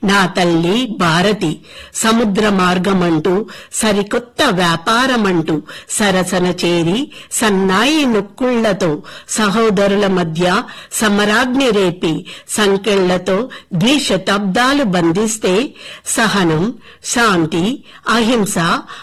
నా తల్లి భారతి సముద్ర మార్గమంటూ సరికొత్త వ్యాపారమంటూ సరసన చేరి సన్నాయి నొక్కుళ్లతో సహోదరుల మధ్య సమరాగ్ని రేపి సంకెళ్లతో ద్విశతాబ్దాలు బంధిస్తే సహనం శాంతి అహింస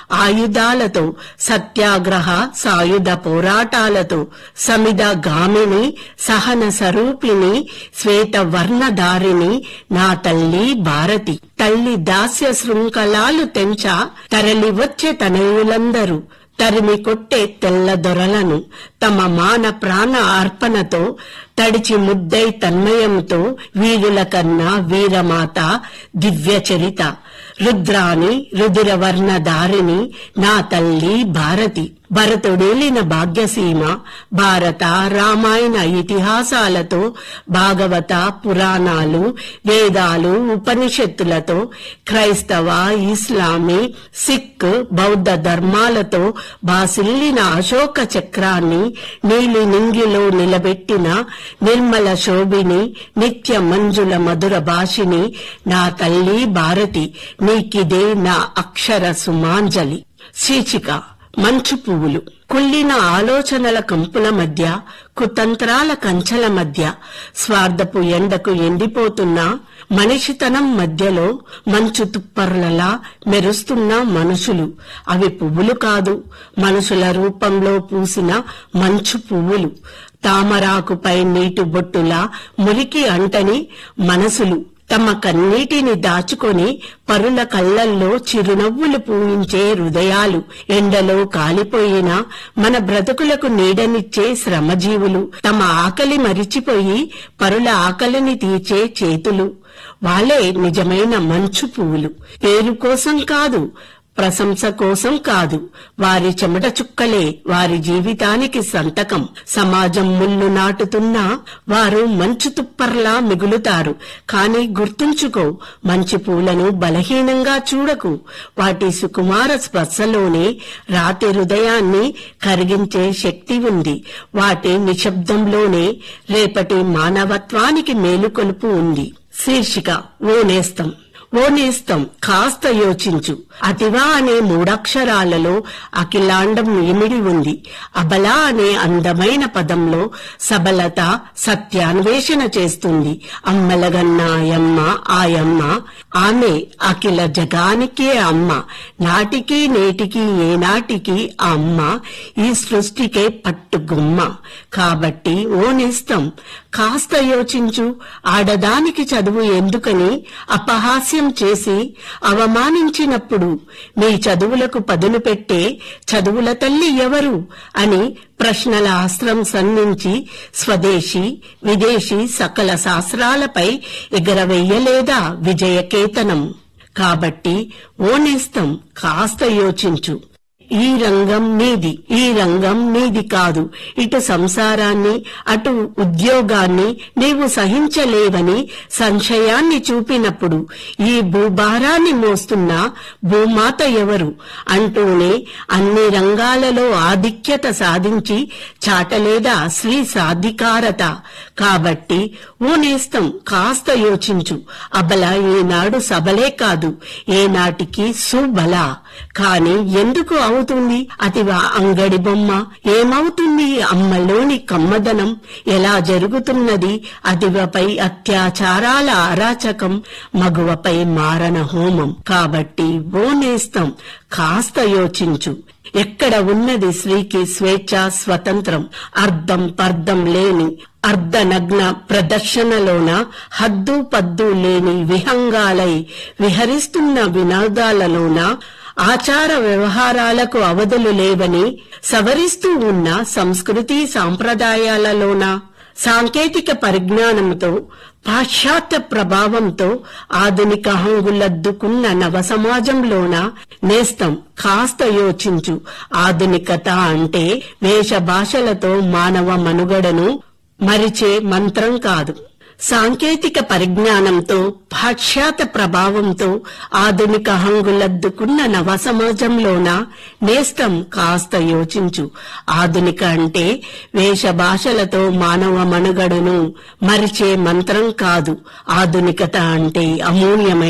ఆయుధాలతో సత్యాగ్రహ సాయుధ పోరాటాలతో సమిద గామిని సహన స్వరూపిణి శ్వేత వర్ణధారిణి నా తల్లి భారతి తల్లి దాస్య శృంఖలాలు తెంచ తరలి వచ్చే తనయులందరూ తరిమి కొట్టే తెల్ల దొరలను తమ మాన ప్రాణ అర్పణతో తడిచి ముద్దై తన్మయంతో వీరుల కన్నా వీరమాత దివ్య చరిత రుద్రాని రుదిరవర్ణ దారిని నా తల్లి భారతి భరతుడేలిన భాగ్యసీమ భారత రామాయణ ఇతిహాసాలతో భాగవత పురాణాలు వేదాలు ఉపనిషత్తులతో క్రైస్తవ ఇస్లామీ సిక్ బౌద్ధ ధర్మాలతో బాసిల్లిన అశోక చక్రాన్ని నీలి నింగిలో నిలబెట్టిన నిర్మల శోభిని నిత్య మంజుల మధుర భాషిని నా తల్లి భారతి నీకిదే నా అక్షర సుమాంజలి శీర్షిక మంచు పువ్వులు కుళ్ళిన ఆలోచనల కంపుల మధ్య కుతంత్రాల కంచెల మధ్య స్వార్థపు ఎండకు ఎండిపోతున్న మనిషితనం మధ్యలో మంచు తుప్పర్లలా మెరుస్తున్న మనుషులు అవి పువ్వులు కాదు మనుషుల రూపంలో పూసిన మంచు పువ్వులు తామరాకుపై నీటి బొట్టులా మురికి అంటని మనసులు తమ కన్నీటిని దాచుకొని పరుల కళ్లల్లో చిరునవ్వులు పూయించే హృదయాలు ఎండలో కాలిపోయిన మన బ్రతుకులకు నీడనిచ్చే శ్రమజీవులు తమ ఆకలి మరిచిపోయి పరుల ఆకలిని తీర్చే చేతులు వాళ్ళే నిజమైన మంచు పువ్వులు పేరు కోసం కాదు ప్రశంస కోసం కాదు వారి చెమట చుక్కలే వారి జీవితానికి సంతకం సమాజం ముళ్ళు నాటుతున్నా వారు మంచు తుప్పర్లా మిగులుతారు కాని గుర్తుంచుకో మంచి పూలను బలహీనంగా చూడకు వాటి సుకుమార స్పర్శలోనే రాతి హృదయాన్ని కరిగించే శక్తి ఉంది వాటి నిశ్శబ్దంలోనే రేపటి మానవత్వానికి మేలుకొలుపు ఉంది శీర్షిక ఓ నేస్తం ఓ నేస్తం కాస్త యోచించు అతివా అనే మూడక్షరాలలో అఖిలాండం ఇమిడి ఉంది అబల అనే అందమైన పదంలో సబలత సత్యాన్వేషణ చేస్తుంది అమ్మలగన్న ఆయమ్మ ఆయమ్మ ఆమె అఖిల జగానికే అమ్మ నాటికి నేటికి ఏనాటికి ఆ అమ్మ ఈ సృష్టికే పట్టుగుమ్మ కాబట్టి ఓ నేస్తం కాస్త యోచించు ఆడదానికి చదువు ఎందుకని అపహాస్యం చేసి అవమానించినప్పుడు మీ చదువులకు పదును పెట్టే చదువుల తల్లి ఎవరు అని ప్రశ్నల అస్త్రం సంధించి స్వదేశీ విదేశీ సకల శాస్త్రాలపై ఎగరవెయ్యలేదా విజయకేతనం కాబట్టి ఓ నేస్తం కాస్త యోచించు ఈ రంగం నీది ఈ రంగం నీది కాదు ఇటు సంసారాన్ని అటు ఉద్యోగాన్ని నీవు సహించలేవని సంశయాన్ని చూపినప్పుడు ఈ భూభారాన్ని మోస్తున్న భూమాత ఎవరు అంటూనే అన్ని రంగాలలో ఆధిక్యత సాధించి చాటలేదా స్త్రీ సాధికారత కాబట్టి ఓ నేస్తం కాస్త యోచించు అబల ఈనాడు సబలే కాదు ఏనాటికి సుబల కాని ఎందుకు అవుతుంది అతివా అంగడి బొమ్మ ఏమవుతుంది అమ్మలోని కమ్మదనం ఎలా జరుగుతున్నది అదివపై అత్యాచారాల అరాచకం మగువపై మారణ హోమం కాబట్టి ఓ నేస్తం కాస్త యోచించు ఎక్కడ ఉన్నది స్త్రీకి స్వేచ్ఛ స్వతంత్రం అర్ధం పర్ధం లేని అర్ధనగ్న ప్రదర్శనలోన హద్దు పద్దు లేని విహంగాలై విహరిస్తున్న వినోదాలలోన ఆచార వ్యవహారాలకు అవధులు లేవని సవరిస్తూ ఉన్న సంస్కృతి సాంప్రదాయాలలోన సాంకేతిక పరిజ్ఞానంతో పాశ్చాత్య ప్రభావంతో ఆధునిక హంగులద్దుకున్న నవ సమాజంలోన నేస్తం కాస్త యోచించు ఆధునికత అంటే వేష భాషలతో మానవ మనుగడను మరిచే మంత్రం కాదు సాంకేతిక పరిజ్ఞానంతో పాశ్చాత్య ప్రభావంతో ఆధునిక హంగులద్దుకున్న నవ సమాజంలోన నేస్తం కాస్త యోచించు ఆధునిక అంటే వేష భాషలతో మానవ మనుగడను మరిచే మంత్రం కాదు ఆధునికత అంటే అమూల్యమైన